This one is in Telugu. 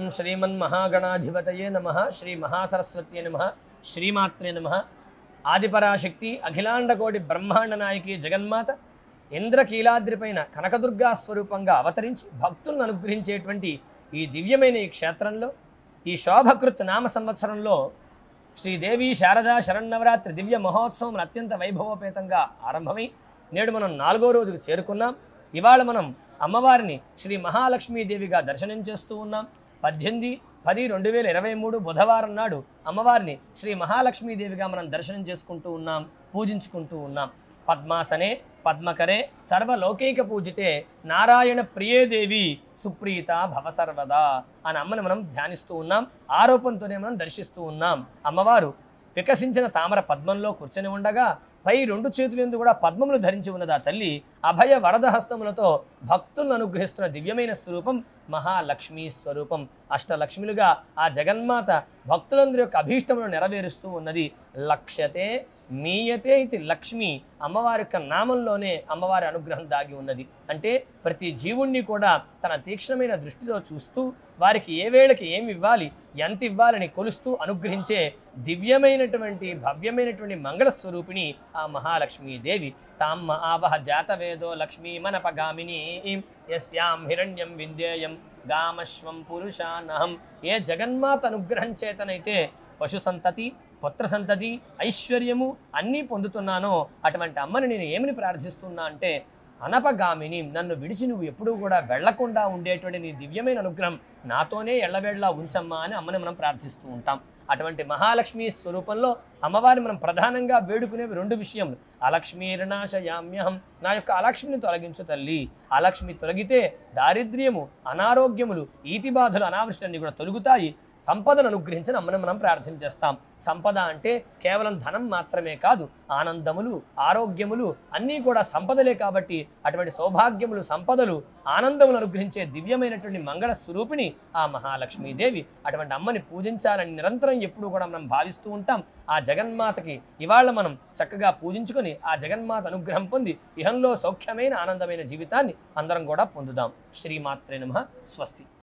శ్రీమన్మహాగణాధిపతయే నమ శ్రీ మహాసరస్వత్యే నమ శ్రీమాత్రే నమ ఆదిపరాశక్తి అఖిలాండకోటి బ్రహ్మాండ నాయకి జగన్మాత ఇంద్రకీలాద్రిపైన కనకదుర్గా స్వరూపంగా అవతరించి భక్తులను అనుగ్రహించేటువంటి ఈ దివ్యమైన ఈ క్షేత్రంలో ఈ శోభకృత్ నామ సంవత్సరంలో శ్రీదేవి శారదా శరన్నవరాత్రి దివ్య మహోత్సవం అత్యంత వైభవోపేతంగా ఆరంభమై నేడు మనం నాలుగో రోజుకు చేరుకున్నాం ఇవాళ మనం అమ్మవారిని శ్రీ మహాలక్ష్మీదేవిగా దర్శనం చేస్తూ ఉన్నాం పద్దెనిమిది పది రెండు వేల ఇరవై మూడు బుధవారం నాడు అమ్మవారిని శ్రీ మహాలక్ష్మీదేవిగా మనం దర్శనం చేసుకుంటూ ఉన్నాం పూజించుకుంటూ ఉన్నాం పద్మాసనే పద్మకరే సర్వలౌకైక పూజితే నారాయణ ప్రియేదేవి సుప్రీత భవ సర్వదా అని అమ్మని మనం ధ్యానిస్తూ ఉన్నాం ఆరోపంతోనే మనం దర్శిస్తూ ఉన్నాం అమ్మవారు వికసించిన తామర పద్మంలో కూర్చొని ఉండగా పై రెండు చేతులందు కూడా పద్మములు ధరించి ఉన్నది ఆ తల్లి అభయ వరద హస్తములతో భక్తులను అనుగ్రహిస్తున్న దివ్యమైన స్వరూపం మహాలక్ష్మీ స్వరూపం అష్టలక్ష్మిలుగా ఆ జగన్మాత భక్తులందరి యొక్క అభీష్టములను నెరవేరుస్తూ ఉన్నది లక్ష్యతే మీయతే ఇది లక్ష్మి అమ్మవారి యొక్క నామంలోనే అమ్మవారి అనుగ్రహం దాగి ఉన్నది అంటే ప్రతి జీవుణ్ణి కూడా తన తీక్ష్ణమైన దృష్టితో చూస్తూ వారికి ఏ వేళకి ఏమి ఇవ్వాలి ఎంత ఇవ్వాలని కొలుస్తూ అనుగ్రహించే దివ్యమైనటువంటి భవ్యమైనటువంటి మంగళ స్వరూపిణి ఆ మహాలక్ష్మీదేవి తామ్మ ఆవహ జాతవేదో లక్ష్మీ మనపగామిని యస్యాం హిరణ్యం విందేయం గామశ్వం పురుషానహం ఏ జగన్మాత అనుగ్రహం చేతనైతే పశు సంతతి పుత్ర సంతతి ఐశ్వర్యము అన్నీ పొందుతున్నానో అటువంటి అమ్మని నేను ఏమని ప్రార్థిస్తున్నా అంటే అనపగామిని నన్ను విడిచి నువ్వు ఎప్పుడూ కూడా వెళ్లకుండా ఉండేటువంటి నీ దివ్యమైన అనుగ్రహం నాతోనే ఎళ్ళవేళ్ళ ఉంచమ్మా అని అమ్మని మనం ప్రార్థిస్తూ ఉంటాం అటువంటి మహాలక్ష్మి స్వరూపంలో అమ్మవారిని మనం ప్రధానంగా వేడుకునేవి రెండు విషయములు అలక్ష్మీర్నాశయామ్యహం నా యొక్క అలక్ష్మిని తొలగించు తల్లి అలక్ష్మి తొలగితే దారిద్ర్యము అనారోగ్యములు ఈతి బాధలు అనావృష్టాన్ని కూడా తొలుగుతాయి సంపదను అనుగ్రహించిన అమ్మని మనం ప్రార్థన చేస్తాం సంపద అంటే కేవలం ధనం మాత్రమే కాదు ఆనందములు ఆరోగ్యములు అన్నీ కూడా సంపదలే కాబట్టి అటువంటి సౌభాగ్యములు సంపదలు ఆనందములు అనుగ్రహించే దివ్యమైనటువంటి మంగళ స్వరూపిణి ఆ మహాలక్ష్మీదేవి అటువంటి అమ్మని పూజించాలని నిరంతరం ఎప్పుడూ కూడా మనం భావిస్తూ ఉంటాం ఆ జగన్మాతకి ఇవాళ మనం చక్కగా పూజించుకొని ఆ జగన్మాత అనుగ్రహం పొంది ఇహంలో సౌఖ్యమైన ఆనందమైన జీవితాన్ని అందరం కూడా పొందుదాం శ్రీమాత్రే నమ స్వస్తి